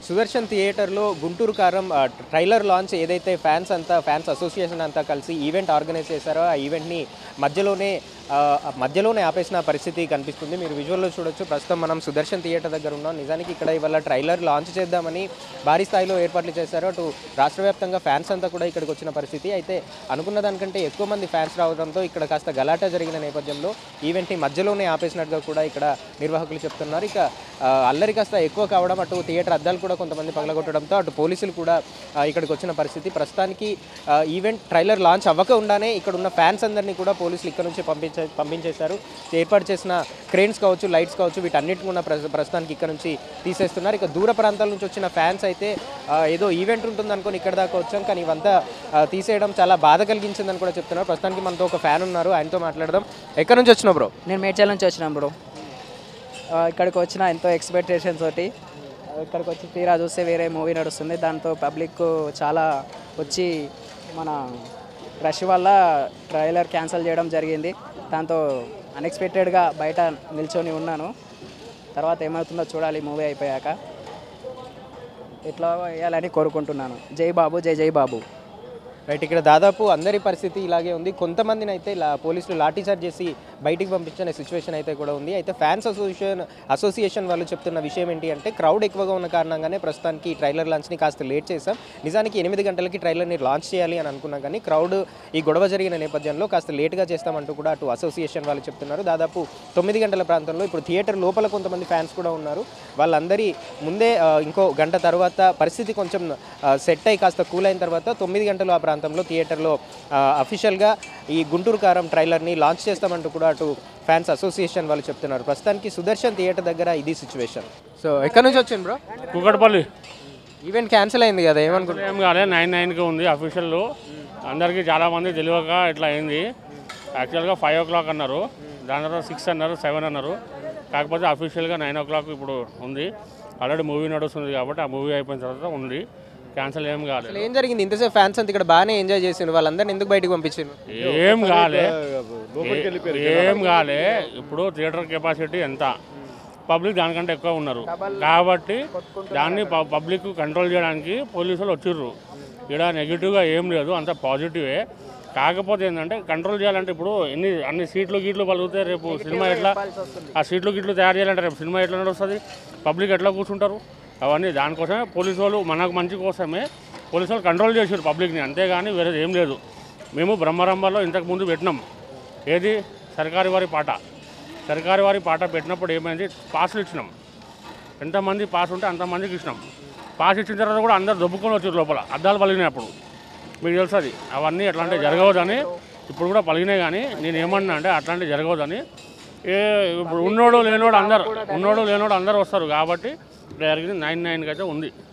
సుదర్శన్ థియేటర్లో గుంటూరు కారం ఆ, trailer launch ఏదైతే ఫ్యాన్స్ అంతా ఫ్యాన్స్ అసోసియేషన్ అంతా కలిసి ఈవెంట్ ఆర్గనైజ్ చేశారో ఆ ఈవెంట్ని మధ్యలోనే ఆ, మధ్యలోనే ఆపేసిన పరిస్థితి కనిపిస్తుంది మీరు విజువల్లో చూడొచ్చు ప్రస్తుతం మనం సుదర్శన్ థియేటర్ దగ్గర ఉన్నాం నిజానికి ఇక్కడ ఇవాళ ట్రైలర్ లాంచ్ చేద్దామని భారీ స్థాయిలో ఏర్పాట్లు చేశారు అటు రాష్ట్ర వ్యాప్తంగా ఫ్యాన్స్ అంతా కూడా ఇక్కడికి వచ్చిన పరిస్థితి అయితే అనుకున్న దానికంటే ఎక్కువ మంది ఫ్యాన్స్ రావడంతో ఇక్కడ కాస్త గలాటా జరిగిన నేపథ్యంలో ఈవెంట్ని మధ్యలోనే ఆపేసినట్టుగా కూడా ఇక్కడ నిర్వాహకులు చెప్తున్నారు ఇక ఆ, అల్లరి కాస్త ఎక్కువ కావడం అటు థియేటర్ అద్దాలు కూడా కొంతమంది పగలగొట్టడంతో అటు పోలీసులు కూడా ఆ, ఇక్కడికి వచ్చిన పరిస్థితి ప్రస్తుతానికి ఆ, ఈవెంట్ ట్రైలర్ లాంచ్ అవ్వకుండానే ఇక్కడ ఉన్న ఫ్యాన్స్ అందరినీ కూడా పోలీసులు ఇక్కడ నుంచి పంపించే పంపించేశారు ఏర్పాటు చేసిన క్రెయిన్స్ కావచ్చు లైట్స్ కావచ్చు వీటన్నిటిని కూడా ప్రస్తు- ప్రస్తుతానికి ఇక్కడ నుంచి తీసేస్తున్నారు ఇక దూర ప్రాంతాల నుంచి వచ్చిన ఫ్యాన్స్ అయితే ఆ, ఏదో ఈవెంట్ ఉంటుంది అనుకొని ఇక్కడ దాకా వచ్చాం కానీ ఇవంతా ఆ, తీసేయడం చాలా బాధ కలిగించిందని కూడా చెప్తున్నారు ప్రస్తుతానికి మనతో ఒక ఫ్యాన్ ఉన్నారు ఆయనతో మాట్లాడదాం ఎక్కడి నుంచి వచ్చినావు బ్రో నేను మేడ్చల్ నుంచి వచ్చినాం బ్రో ఆ, ఇక్కడికి వచ్చిన ఎంతో ఎక్స్పెక్టేషన్స్ తోటి ఆ, ఇక్కడికి వచ్చి తీరా చూస్తే వేరే మూవీ నడుస్తుంది దాంతో పబ్లిక్ చాలా వచ్చి మన రష్ వల్ల ట్రైలర్ క్యాన్సిల్ చేయడం జరిగింది దాంతో అన్ఎక్స్పెక్టెడ్గా బయట నిల్చొని ఉన్నాను తర్వాత ఏమవుతుందో చూడాలి మూవీ అయిపోయాక ఇట్లా వేయాలని కోరుకుంటున్నాను జై బాబు జై జై బాబు రైట్ ఇక్కడ దాదాపు అందరి పరిస్థితి ఇలాగే ఉంది కొంతమందిని అయితే ఇలా పోలీసులు లాఠీచార్జ్ చేసి బయటికి పంపించిన సిచ్యువేషన్ అయితే కూడా ఉంది అయితే ఫ్యాన్స్ అసోసియేషన్ అసోసియేషన్ వాళ్ళు చెప్తున్న విషయం ఏంటి అంటే క్రౌడ్ ఎక్కువగా ఉన్న కారణంగానే ప్రస్తుతానికి ఈ ట్రైలర్ లాంచ్ని కాస్త లేట్ చేశాం నిజానికి ఎనిమిది గంటలకి ట్రైలర్ని లాంచ్ చేయాలి అని అనుకున్నాం కానీ క్రౌడ్ ఈ గొడవ జరిగిన నేపథ్యంలో కాస్త లేట్గా చేస్తామంటూ కూడా అటు అసోసియేషన్ వాళ్ళు చెప్తున్నారు దాదాపు తొమ్మిది గంటల ప్రాంతంలో ఇప్పుడు థియేటర్ లోపల కొంతమంది ఫ్యాన్స్ కూడా ఉన్నారు వాళ్ళందరి ముందే ఆ, ఇంకో గంట తర్వాత పరిస్థితి కొంచెం సెట్ అయి కాస్త కూల్ అయిన తర్వాత తొమ్మిది గంటలు ఆ ప్రాంతంలో థియేటర్లో అఫీషియల్గా ఈ గుంటూరు కారం ట్రైలర్ని లాంచ్ చేస్తామంటూ కూడా అటు ఫ్యాన్స్ అసోసియేషన్ వాళ్ళు చెప్తున్నారు ప్రస్తుతానికి సుదర్శన్ థియేటర్ దగ్గర ఇది సిచ్యువేషన్ సో ఎక్కడి నుంచి వచ్చింది బ్రో కుకట్పల్లి ఈవెంట్ క్యాన్సిల్ అయింది కదా ఏమనుకుంటున్నారు ఏం కాలే నైన్ నైన్కి ఉంది అఫీషియల్ అందరికీ చాలామంది తెలియక ఇట్లా అయింది యాక్చువల్గా ఫైవ్ ఓ క్లాక్ అన్నారు దాని తర్వాత సిక్స్ అన్నారు సెవెన్ అన్నారు కాకపోతే అఫీషియల్గా నైన్ ఓ క్లాక్ ఇప్పుడు ఉంది ఆల్రెడీ మూవీ నడుస్తుంది కాబట్టి ఆ మూవీ అయిపోయిన తర్వాత ఉంది క్యాన్సిల్ ఏం కాలేదు అసలు ఏం జరిగింది ఇంతసేపు ఫ్యాన్స్ అంతా ఇక్కడ బాగానే ఎంజాయ్ చేసిండ్రు వాళ్ళందరిని ఎందుకు బయటకు పంపించారు ఏం కాలే ఏం కాలే ఇప్పుడు థియేటర్ కెపాసిటీ ఎంత పబ్లిక్ దానికంటే ఎక్కువ ఉన్నారు కాబట్టి దాన్ని ప- పబ్లిక్ కంట్రోల్ చేయడానికి పోలీసులు వచ్చిర్రు ఇక్కడ నెగిటివ్గా ఏం లేదు అంత పాజిటివే కాకపోతే ఏంటంటే కంట్రోల్ చేయాలంటే ఇప్పుడు ఎన్ని అన్ని సీట్లు గీట్లు పలుకుతాయి రేపు సినిమా ఎట్లా ఆ సీట్లు గిట్లు తయారు చేయాలంటే రేపు సినిమా ఎట్లా నడుస్తుంది పబ్లిక్ ఎట్లా కూర్చుంటారు అవన్నీ దానికోసమే పోలీసు వాళ్ళు మనకు మంచి కోసమే పోలీసు వాళ్ళు కంట్రోల్ చేసారు పబ్లిక్ని అంతేగాని వేరేది ఏం లేదు మేము బ్రహ్మరంభంలో ఇంతకు ముందు పెట్టినాం ఏది సర్కారు వారి పాట సర్కారు వారి పాట పెట్టినప్పుడు ఏమైంది పాసులు ఇచ్చినాం ఎంతమంది పాస్ ఉంటే అంతమందికి ఇచ్చినాం పాస్ ఇచ్చిన తర్వాత కూడా అందరు దొబ్బుకొని వచ్చారు లోపల అద్దాలు పలిగినాయి అప్పుడు మీకు తెలుసు అది అవన్నీ అట్లాంటివి జరగవద్దని ఇప్పుడు కూడా పలిగినాయి కానీ నేను ఏమన్నా అంటే అట్లాంటివి జరగవద్దని ఏ ఇప్పుడు ఉన్నోడు లేనోడు అందరు ఉన్నోడు లేనోడు అందరు వస్తారు కాబట్టి ఇక్కడ జరిగింది నైన్ నైన్కి అయితే ఉంది